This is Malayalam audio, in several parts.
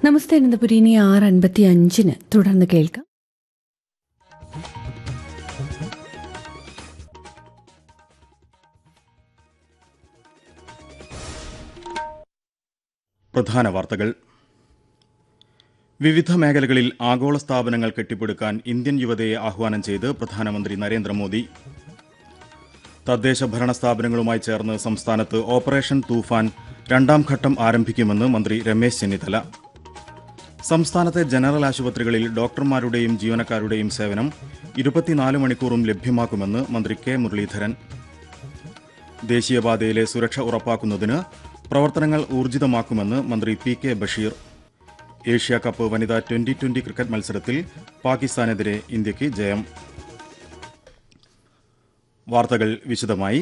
നമസ്തേ അനന്തപുരി ഇനി ആറ് അൻപത്തി അഞ്ചിന് തുടർന്ന് കേൾക്കാം പ്രധാന വാർത്തകൾ വിവിധ മേഖലകളിൽ ആഗോള സ്ഥാപനങ്ങൾ കെട്ടിപ്പടുക്കാൻ ഇന്ത്യൻ യുവതയെ ആഹ്വാനം ചെയ്ത് പ്രധാനമന്ത്രി നരേന്ദ്രമോദി തദ്ദേശ ഭരണ സ്ഥാപനങ്ങളുമായി ചേർന്ന് സംസ്ഥാനത്ത് ഓപ്പറേഷൻ തൂഫാൻ രണ്ടാം ഘട്ടം ആരംഭിക്കുമെന്ന് മന്ത്രി രമേശ് ചെന്നിത്തല സംസ്ഥാനത്തെ ജനറൽ ആശുപത്രികളിൽ ഡോക്ടർമാരുടെയും ജീവനക്കാരുടെയും സേവനം ഇരുപത്തിനാല് മണിക്കൂറും ലഭ്യമാക്കുമെന്ന് മന്ത്രി കെ മുരളീധരൻ ദേശീയപാതയിലെ സുരക്ഷ ഉറപ്പാക്കുന്നതിന് പ്രവർത്തനങ്ങൾ ഊർജിതമാക്കുമെന്ന് മന്ത്രി P K Basheer Asia cup വനിതാ ട്വന്റി ട്വന്റി ക്രിക്കറ്റ് മത്സരത്തിൽ പാകിസ്ഥാനെതിരെ ഇന്ത്യയ്ക്ക് ജയം വാർത്തകൾ വിശദമായി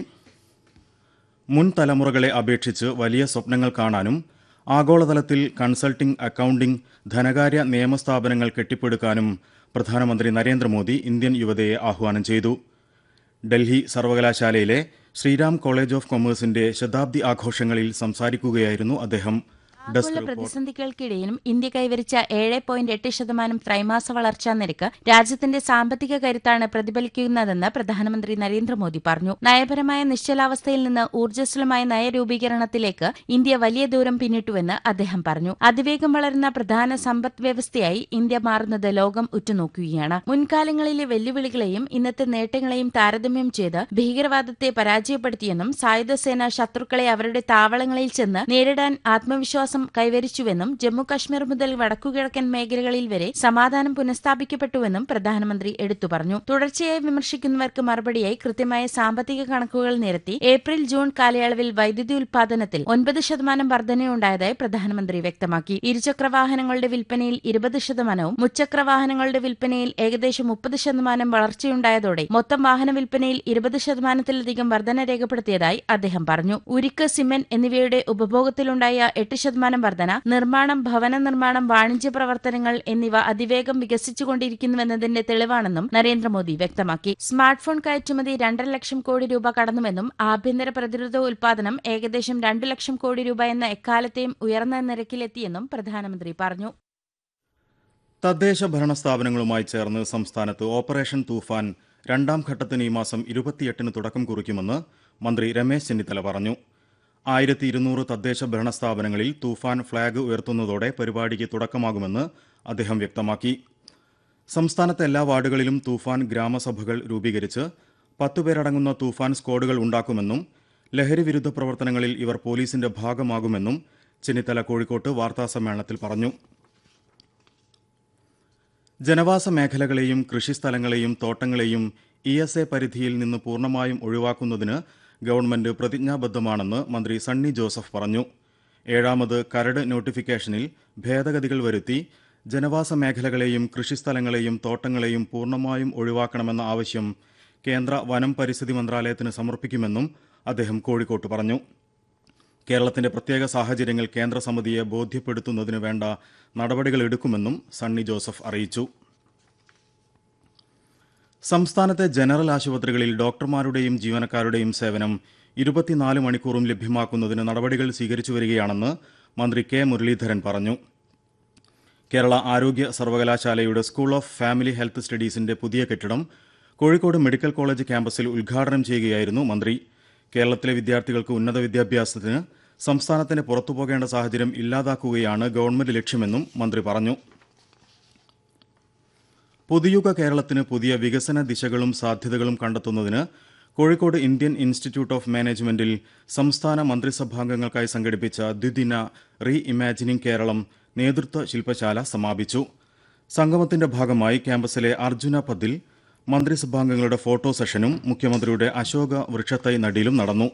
മുൻ തലമുറകളെ അപേക്ഷിച്ച് വലിയ സ്വപ്നങ്ങൾ കാണാനും ആഗോളതലത്തിൽ കൺസൾട്ടിംഗ് അക്കൌണ്ടിംഗ് ധനകാര്യ നിയമസ്ഥാപനങ്ങൾ കെട്ടിപ്പടുക്കാനും പ്രധാനമന്ത്രി നരേന്ദ്രമോദി ഇന്ത്യൻ യുവതയെ ആഹ്വാനം ചെയ്തു ഡൽഹി സർവകലാശാലയിലെ ശ്രീരാം കോളേജ് ഓഫ് കൊമേഴ്സിന്റെ ശതാബ്ദി ആഘോഷങ്ങളിൽ സംസാരിക്കുകയായിരുന്നു അദ്ദേഹം ഡെസ്ക് ആഗോള റിപ്പോർട്ട് പ്രതിസന്ധികൾക്കിടയിലും ഇന്ത്യ കൈവരിച്ച ഏഴ് പോയിന്റ് എട്ട് ശതമാനം ത്രൈമാസ വളർച്ചാ നിരക്ക് രാജ്യത്തിന്റെ സാമ്പത്തിക കരുത്താണ് പ്രതിഫലിക്കുന്നതെന്ന് പ്രധാനമന്ത്രി നരേന്ദ്രമോദി പറഞ്ഞു നയപരമായ നിശ്ചലാവസ്ഥയിൽ നിന്ന് ഊർജ്ജസ്വലമായ നയരൂപീകരണത്തിലേക്ക് ഇന്ത്യ വലിയ ദൂരം പിന്നിട്ടുവെന്ന് അദ്ദേഹം പറഞ്ഞു അതിവേഗം വളരുന്ന പ്രധാന സമ്പദ് വ്യവസ്ഥയായി ഇന്ത്യ മാറുന്നത് ലോകം ഉറ്റുനോക്കുകയാണ് മുൻകാലങ്ങളിലെ വെല്ലുവിളികളെയും ഇന്നത്തെ നേട്ടങ്ങളെയും താരതമ്യം ചെയ്ത് ഭീകരവാദത്തെ പരാജയപ്പെടുത്തിയെന്നും സായുധ സേന ശത്രുക്കളെ അവരുടെ താവളങ്ങളിൽ ചെന്ന് നേരിടാൻ ആത്മവിശ്വാസം കൈവരിച്ചുവെന്നും ജമ്മു കശ്മീർ മുതൽ വടക്കുകിഴക്കൻ മേഖലകളിൽ വരെ സമാധാനം പുനഃസ്ഥാപിക്കപ്പെട്ടുവെന്നും പ്രധാനമന്ത്രി എടുത്തു പറഞ്ഞു തുടർച്ചയായി വിമർശിക്കുന്നവർക്ക് മറുപടിയായി കൃത്യമായ സാമ്പത്തിക കണക്കുകൾ നിരത്തി ഏപ്രിൽ ജൂൺ കാലയളവിൽ വൈദ്യുതി ഉൽപാദനത്തിൽ ഒൻപത് ശതമാനം വർധനയുണ്ടായതായി പ്രധാനമന്ത്രി വ്യക്തമാക്കി ഇരുചക്ര വാഹനങ്ങളുടെ വിൽപ്പനയിൽ ഇരുപത് ശതമാനവും മുച്ചക്ര വാഹനങ്ങളുടെ വിൽപ്പനയിൽ ഏകദേശം മുപ്പത് ശതമാനം വളർച്ചയുണ്ടായതോടെ മൊത്തം വാഹന വിൽപ്പനയിൽ ഇരുപത് ശതമാനത്തിലധികം വർധന രേഖപ്പെടുത്തിയതായി അദ്ദേഹം പറഞ്ഞു ഉരുക്ക് സിമന്റ് എന്നിവയുടെ ഉപഭോഗത്തിലുണ്ടായ എട്ട് ശതമാനം വർധന നിർമ്മാണം ഭവന നിർമ്മാണം വാണിജ്യ പ്രവർത്തനങ്ങൾ എന്നിവ അതിവേഗം വികസിച്ചുകൊണ്ടിരിക്കുന്നുവെന്നതിന്റെ തെളിവാണെന്നും നരേന്ദ്രമോദി വ്യക്തമാക്കി സ്മാർട്ട് ഫോൺ കയറ്റുമതി രണ്ടര ലക്ഷം കോടി രൂപ കടന്നുവെന്നും ആഭ്യന്തര പ്രതിരോധ ഉൽപാദനം ഏകദേശം രണ്ടു ലക്ഷം കോടി രൂപ എന്ന എക്കാലത്തെയും ഉയർന്ന നിരക്കിലെത്തിയെന്നും പ്രധാനമന്ത്രി പറഞ്ഞു തദ്ദേശ ഭരണ സ്ഥാപനങ്ങളുമായി ചേർന്ന് സംസ്ഥാനത്ത് ഓപ്പറേഷൻ തൂഫാൻ രണ്ടാം ഘട്ടത്തിന് ഈ മാസം ഇരുപത്തിയെട്ടിന് തുടക്കം കുറിക്കുമെന്ന് മന്ത്രി രമേശ് ചെന്നിത്തല പറഞ്ഞു ആയിരത്തി ഇരുന്നൂറ് തദ്ദേശ ഭരണ സ്ഥാപനങ്ങളിൽ തൂഫാൻ ഫ്ളാഗ് ഉയർത്തുന്നതോടെ പരിപാടിക്ക് തുടക്കമാകുമെന്ന് അദ്ദേഹം വ്യക്തമാക്കി സംസ്ഥാനത്തെ എല്ലാ വാർഡുകളിലും തൂഫാൻ ഗ്രാമസഭകൾ രൂപീകരിച്ച് പത്തുപേരടങ്ങുന്ന തൂഫാൻ സ്ക്വാഡുകൾ ഉണ്ടാക്കുമെന്നും ലഹരി വിരുദ്ധ പ്രവർത്തനങ്ങളിൽ ഇവർ പോലീസിന്റെ ഭാഗമാകുമെന്നും ചെന്നിത്തല കോഴിക്കോട്ട് വാർത്താസമ്മേളനത്തിൽ പറഞ്ഞു ജനവാസ മേഖലകളെയും കൃഷിസ്ഥലങ്ങളെയും തോട്ടങ്ങളെയും ഇ എസ് എ പരിധിയിൽ നിന്ന് പൂർണ്ണമായും ഒഴിവാക്കുന്നതിന് ഗവൺമെന്റ് പ്രതിജ്ഞാബദ്ധമാണെന്ന് മന്ത്രി സണ്ണി ജോസഫ് പറഞ്ഞു ഏഴാമത് കരട് നോട്ടിഫിക്കേഷനിൽ ഭേദഗതികൾ വരുത്തി ജനവാസ മേഖലകളെയും കൃഷിസ്ഥലങ്ങളെയും തോട്ടങ്ങളെയും പൂർണ്ണമായും ഒഴിവാക്കണമെന്ന ആവശ്യം കേന്ദ്ര വനം പരിസ്ഥിതി മന്ത്രാലയത്തിന് സമർപ്പിക്കുമെന്നും അദ്ദേഹം കോഴിക്കോട്ട് പറഞ്ഞു കേരളത്തിന്റെ പ്രത്യേക സാഹചര്യങ്ങൾ കേന്ദ്ര സമിതിയെ ബോധ്യപ്പെടുത്തുന്നതിന് വേണ്ട നടപടികൾ എടുക്കുമെന്നും സണ്ണി ജോസഫ് അറിയിച്ചു സംസ്ഥാനത്തെ ജനറൽ ആശുപത്രികളിൽ ഡോക്ടർമാരുടെയും ജീവനക്കാരുടെയും സേവനം ഇരുപത്തിനാല് മണിക്കൂറും ലഭ്യമാക്കുന്നതിന് നടപടികൾ സ്വീകരിച്ചു വരികയാണെന്ന് മന്ത്രി കെ മുരളീധരൻ പറഞ്ഞു കേരള ആരോഗ്യ സർവകലാശാലയുടെ സ്കൂൾ ഓഫ് ഫാമിലി ഹെൽത്ത് സ്റ്റഡീസിന്റെ പുതിയ കെട്ടിടം കോഴിക്കോട് മെഡിക്കൽ കോളേജ് ക്യാമ്പസിൽ ഉദ്ഘാടനം ചെയ്യുകയായിരുന്നു മന്ത്രി കേരളത്തിലെ വിദ്യാർത്ഥികൾക്ക് ഉന്നത വിദ്യാഭ്യാസത്തിന് സംസ്ഥാനത്തിന് പുറത്തുപോകേണ്ട സാഹചര്യം ഇല്ലാതാക്കുകയാണ് ഗവൺമെന്റ് ലക്ഷ്യമെന്നും മന്ത്രി പറഞ്ഞു പുതുയുഗ കേരളത്തിന് പുതിയ വികസന ദിശകളും സാധ്യതകളും കണ്ടെത്തുന്നതിന് കോഴിക്കോട് ഇന്ത്യൻ ഇൻസ്റ്റിറ്റ്യൂട്ട് ഓഫ് മാനേജ്മെന്റിൽ സംസ്ഥാന മന്ത്രിസഭാംഗങ്ങൾക്കായി സംഘടിപ്പിച്ച ദ്വിദിന റീ ഇമാജിനിംഗ് കേരളം നേതൃത്വ ശില്പശാല സമാപിച്ചു സംഗമത്തിന്റെ ഭാഗമായി ക്യാമ്പസിലെ അർജുന പദിൽ മന്ത്രിസഭാംഗങ്ങളുടെ ഫോട്ടോ സെഷനും മുഖ്യമന്ത്രിയുടെ അശോക വൃക്ഷത്തൈ നടീലും നടന്നു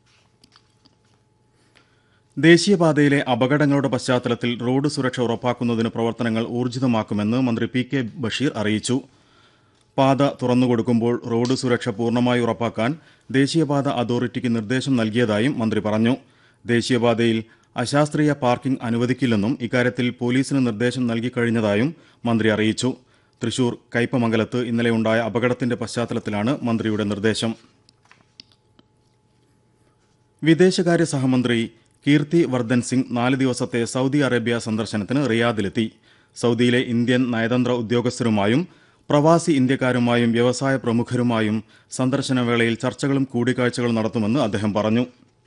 ദേശീയപാതയിലെ അപകടങ്ങളുടെ പശ്ചാത്തലത്തിൽ റോഡ് സുരക്ഷ ഉറപ്പാക്കുന്നതിന് പ്രവർത്തനങ്ങൾ ഊർജിതമാക്കുമെന്ന് മന്ത്രി പി കെ ബഷീർ അറിയിച്ചു പാത തുറന്നുകൊടുക്കുമ്പോൾ റോഡ് സുരക്ഷ പൂർണ്ണമായി ഉറപ്പാക്കാൻ ദേശീയപാത അതോറിറ്റിക്ക് നിർദ്ദേശം നൽകിയതായും മന്ത്രി പറഞ്ഞു ദേശീയപാതയിൽ അശാസ്ത്രീയ പാർക്കിംഗ് അനുവദിക്കില്ലെന്നും ഇക്കാര്യത്തിൽ പോലീസിന് നിർദ്ദേശം നൽകിക്കഴിഞ്ഞതായും മന്ത്രി അറിയിച്ചു തൃശൂർ കയ്പമംഗലത്ത് ഇന്നലെ ഉണ്ടായ അപകടത്തിന്റെ പശ്ചാത്തലത്തിലാണ് മന്ത്രിയുടെ നിർദ്ദേശം വിദേശകാര്യ സഹമന്ത്രി കീർത്തി വർദ്ധൻ സിംഗ് നാല് ദിവസത്തെ സൗദി അറേബ്യ സന്ദർശനത്തിന് റിയാദിലെത്തി സൗദിയിലെ ഇന്ത്യൻ നയതന്ത്ര ഉദ്യോഗസ്ഥരുമായും പ്രവാസി ഇന്ത്യക്കാരുമായും വ്യവസായ പ്രമുഖരുമായും സന്ദർശനവേളയിൽ ചർച്ചകളും കൂടിക്കാഴ്ചകളും നടത്തുമെന്ന് അദ്ദേഹം പറഞ്ഞു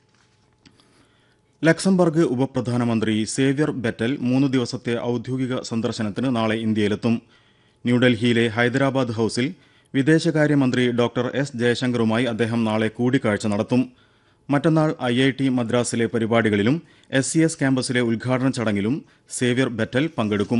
ലക്സംബർഗ് ഉപപ്രധാനമന്ത്രി സേവ്യർ ബെറ്റൽ മൂന്ന് ദിവസത്തെ ഔദ്യോഗിക സന്ദർശനത്തിന് നാളെ ഇന്ത്യയിലെത്തും ന്യൂഡൽഹിയിലെ ഹൈദരാബാദ് ഹൌസിൽ വിദേശകാര്യമന്ത്രി ഡോക്ടർ എസ് ജയശങ്കറുമായി അദ്ദേഹം നാളെ കൂടിക്കാഴ്ച നടത്തും മറ്റന്നാൾ ഐ ഐ ടി മദ്രാസിലെ പരിപാടികളിലും എസ് സി എസ് ക്യാമ്പസിലെ ഉദ്ഘാടന ചടങ്ങിലും സേവ്യർ ബെറ്റൽ പങ്കെടുക്കും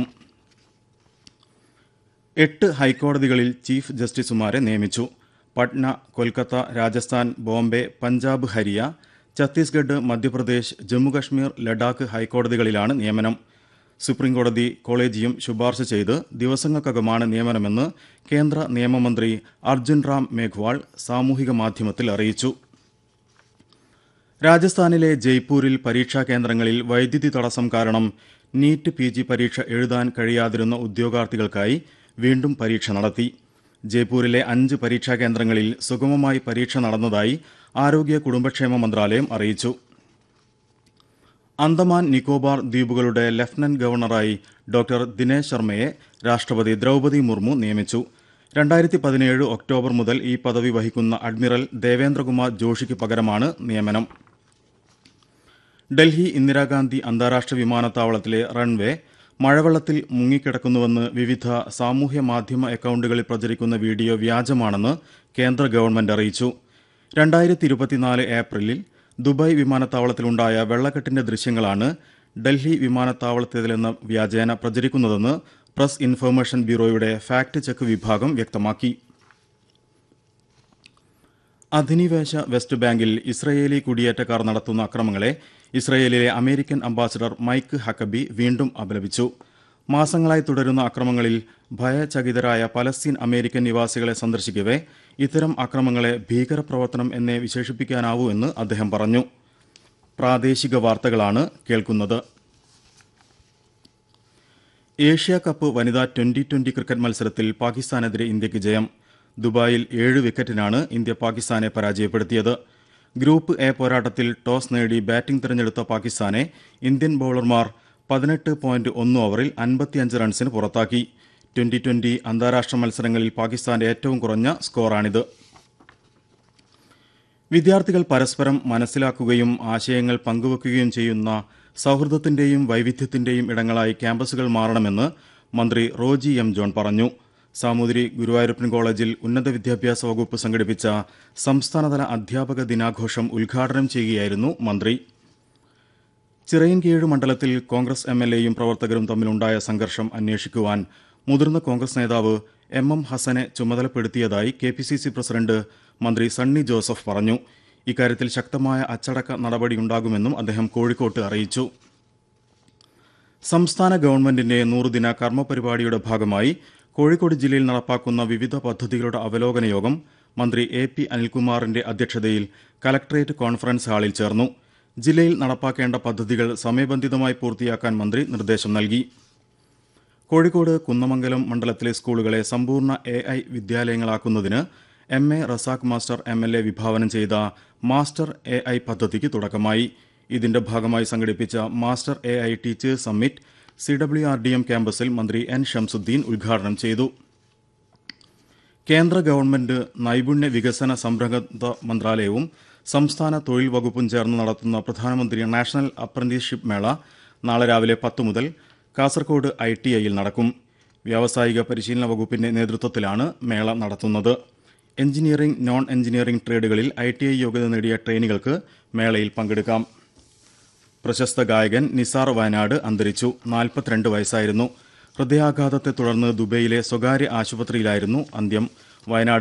എട്ട് ഹൈക്കോടതികളിൽ ചീഫ് ജസ്റ്റിസുമാരെ നിയമിച്ചു പട്ന കൊൽക്കത്ത രാജസ്ഥാൻ ബോംബെ പഞ്ചാബ് ഹരിയ ഛത്തീസ്ഗഡ് മധ്യപ്രദേശ് ജമ്മുകശ്മീർ ലഡാക്ക് ഹൈക്കോടതികളിലാണ് നിയമനം സുപ്രീംകോടതി കോളേജിയം ശുപാർശ ചെയ്ത് ദിവസങ്ങൾക്കകമാണ് നിയമനമെന്ന് കേന്ദ്ര നിയമമന്ത്രി അർജുൻ റാം മേഘ്വാൾ സാമൂഹിക മാധ്യമത്തിൽ അറിയിച്ചു രാജസ്ഥാനിലെ ജയ്പൂരിൽ പരീക്ഷാ കേന്ദ്രങ്ങളിൽ വൈദ്യുതി തടസ്സം കാരണം നീറ്റ് പി ജി പരീക്ഷ എഴുതാൻ കഴിയാതിരുന്ന ഉദ്യോഗാർത്ഥികൾക്കായി വീണ്ടും പരീക്ഷ നടത്തി ജയ്പൂരിലെ അഞ്ച് പരീക്ഷാ കേന്ദ്രങ്ങളിൽ സുഗമമായി പരീക്ഷ നടന്നതായി ആരോഗ്യ കുടുംബക്ഷേമ മന്ത്രാലയം അറിയിച്ചു അന്തമാൻ നിക്കോബാർ ദ്വീപുകളുടെ ലഫ്റ്റനന്റ് ഗവർണറായി ഡോക്ടർ ദിനേശ് ശർമ്മയെ രാഷ്ട്രപതി ദ്രൗപദി മുർമു നിയമിച്ചു രണ്ടായിരത്തി പതിനേഴ് ഒക്ടോബർ മുതൽ ഈ പദവി വഹിക്കുന്ന അഡ്മിറൽ ദേവേന്ദ്രകുമാർ ജോഷിക്ക് പകരമാണ് നിയമനം ഡൽഹി ഇന്ദിരാഗാന്ധി അന്താരാഷ്ട്ര വിമാനത്താവളത്തിലെ റൺവേ മഴവെള്ളത്തിൽ മുങ്ങിക്കിടക്കുന്നുവെന്ന് വിവിധ സാമൂഹ്യ മാധ്യമ അക്കൌണ്ടുകളിൽ പ്രചരിക്കുന്ന വീഡിയോ വ്യാജമാണെന്ന് കേന്ദ്ര ഗവൺമെന്റ് അറിയിച്ചു രണ്ടായിരത്തി ഇരുപത്തിനാല് ഏപ്രിലിൽ ദുബായ് വിമാനത്താവളത്തിലുണ്ടായ വെള്ളക്കെട്ടിന്റെ ദൃശ്യങ്ങളാണ് ഡൽഹി വിമാനത്താവളത്തിലെന്ന വ്യാജേന പ്രചരിക്കുന്നതെന്ന് പ്രസ് ഇൻഫർമേഷൻ ബ്യൂറോയുടെ ഫാക്ട് ചെക്ക് വിഭാഗം വ്യക്തമാക്കി അധിനിവേശ വെസ്റ്റ് ബാങ്കിൽ ഇസ്രയേലി കുടിയേറ്റക്കാർ നടത്തുന്ന അക്രമങ്ങളെ ഇസ്രയേലിലെ അമേരിക്കൻ അംബാസഡർ മൈക്ക് ഹക്കബി വീണ്ടും അപലപിച്ചു മാസങ്ങളായി തുടരുന്ന അക്രമങ്ങളിൽ ഭയചകിതരായ പലസ്തീൻ അമേരിക്കൻ നിവാസികളെ സന്ദർശിക്കവെ ഇത്തരം അക്രമങ്ങളെ ഭീകരപ്രവർത്തനം എന്നേ വിശേഷിപ്പിക്കാനാവൂ എന്ന് അദ്ദേഹം പറഞ്ഞു പ്രാദേശിക വാർത്തകളാണ് കേൾക്കുന്നത് ഏഷ്യ കപ്പ് വനിതാ ട്വന്റി ട്വന്റി ക്രിക്കറ്റ് മത്സരത്തിൽ പാകിസ്ഥാനെതിരെ ഇന്ത്യക്ക് ജയം ദുബായിൽ ഏഴ് വിക്കറ്റിനാണ് ഇന്ത്യ പാകിസ്ഥാനെ പരാജയപ്പെടുത്തിയത് ഗ്രൂപ്പ് എ പോരാട്ടത്തിൽ ടോസ് നേടി ബാറ്റിംഗ് തിരഞ്ഞെടുത്ത പാകിസ്ഥാനെ ഇന്ത്യൻ ബൌളർമാർ പതിനെട്ട് പോയിന്റ് ഒന്ന് ഓവറിൽ അൻപത്തിയഞ്ച് റൺസിന് പുറത്താക്കി ട്വന്റി ട്വന്റി അന്താരാഷ്ട്ര മത്സരങ്ങളിൽ പാകിസ്ഥാന്റെ ഏറ്റവും കുറഞ്ഞ സ്കോറാണിത് വിദ്യാർത്ഥികൾ പരസ്പരം മനസ്സിലാക്കുകയും ആശയങ്ങൾ പങ്കുവെക്കുകയും ചെയ്യുന്ന സൗഹൃദത്തിന്റെയും വൈവിധ്യത്തിന്റെയും ഇടങ്ങളായി ക്യാമ്പസുകൾ മാറണമെന്ന് മന്ത്രി റോജി എം ജോൺ പറഞ്ഞു സാമൂതിരി ഗുരുവായൂരപ്പൻ കോളേജിൽ ഉന്നത വിദ്യാഭ്യാസ വകുപ്പ് സംഘടിപ്പിച്ച സംസ്ഥാനതല അധ്യാപക ദിനാഘോഷം ഉദ്ഘാടനം ചെയ്യുകയായിരുന്നു മന്ത്രി ചിറയൻകീഴ് മണ്ഡലത്തിൽ കോൺഗ്രസ് എം എൽ എയും പ്രവർത്തകരും തമ്മിലുണ്ടായ സംഘർഷം അന്വേഷിക്കുവാൻ മുതിർന്ന കോൺഗ്രസ് നേതാവ് എം എം ഹസനെ ചുമതലപ്പെടുത്തിയതായി K P C C president മന്ത്രി സണ്ണി ജോസഫ് പറഞ്ഞു ഇക്കാര്യത്തിൽ ശക്തമായ അച്ചടക്ക നടപടിയുണ്ടാകുമെന്നും അദ്ദേഹം കോഴിക്കോട്ട് അറിയിച്ചു സംസ്ഥാന ഗവൺമെന്റിന്റെ നൂറുദിന കർമ്മ പരിപാടിയുടെ ഭാഗമായി കോഴിക്കോട് ജില്ലയിൽ നടപ്പാക്കുന്ന വിവിധ പദ്ധതികളുടെ അവലോകന യോഗം മന്ത്രി എ പി അനിൽകുമാറിന്റെ അധ്യക്ഷതയിൽ കലക്ടറേറ്റ് കോൺഫറൻസ് ഹാളിൽ ചേർന്നു ജില്ലയിൽ നടപ്പാക്കേണ്ട പദ്ധതികൾ സമയബന്ധിതമായി പൂർത്തിയാക്കാൻ മന്ത്രി നിർദ്ദേശം നൽകി കോഴിക്കോട് കുന്നമംഗലം മണ്ഡലത്തിലെ സ്കൂളുകളെ സമ്പൂർണ്ണ എ ഐ വിദ്യാലയങ്ങളാക്കുന്നതിന് M A Razak master M L A വിഭാവനം ചെയ്ത മാസ്റ്റർ എ ഐ പദ്ധതിക്ക് തുടക്കമായി ഇതിന്റെ ഭാഗമായി സംഘടിപ്പിച്ച master A I teachers summit C W R D M ക്യാമ്പസിൽ മന്ത്രി എൻ ഷംസുദ്ദീൻ ഉദ്ഘാടനം ചെയ്തു കേന്ദ്ര ഗവൺമെന്റ് നൈപുണ്യ വികസന സംരംഭ മന്ത്രാലയവും സംസ്ഥാന തൊഴിൽ വകുപ്പും ചേർന്ന് നടത്തുന്ന പ്രധാനമന്ത്രി നാഷണൽ അപ്രന്റീസ്ഷിപ്പ് മേള നാളെ രാവിലെ പത്ത് മുതൽ കാസർകോട് ഐ ടി ഐയിൽ നടക്കും വ്യാവസായിക പരിശീലന വകുപ്പിന്റെ നേതൃത്വത്തിലാണ് മേള നടത്തുന്നത് എഞ്ചിനീയറിംഗ് നോൺ എഞ്ചിനീയറിംഗ് ട്രേഡുകളിൽ ഐ ടി ഐ യോഗ്യത നേടിയ ട്രെയിനികൾക്ക് മേളയിൽ പങ്കെടുക്കാം പ്രശസ്ത ഗായകൻ നിസാർ വയനാട് അന്തരിച്ചു നാൽപ്പത്തിരണ്ട് വയസ്സായിരുന്നു ഹൃദയാഘാതത്തെ തുടർന്ന് ദുബൈയിലെ സ്വകാര്യ ആശുപത്രിയിലായിരുന്നു അന്ത്യം വയനാട്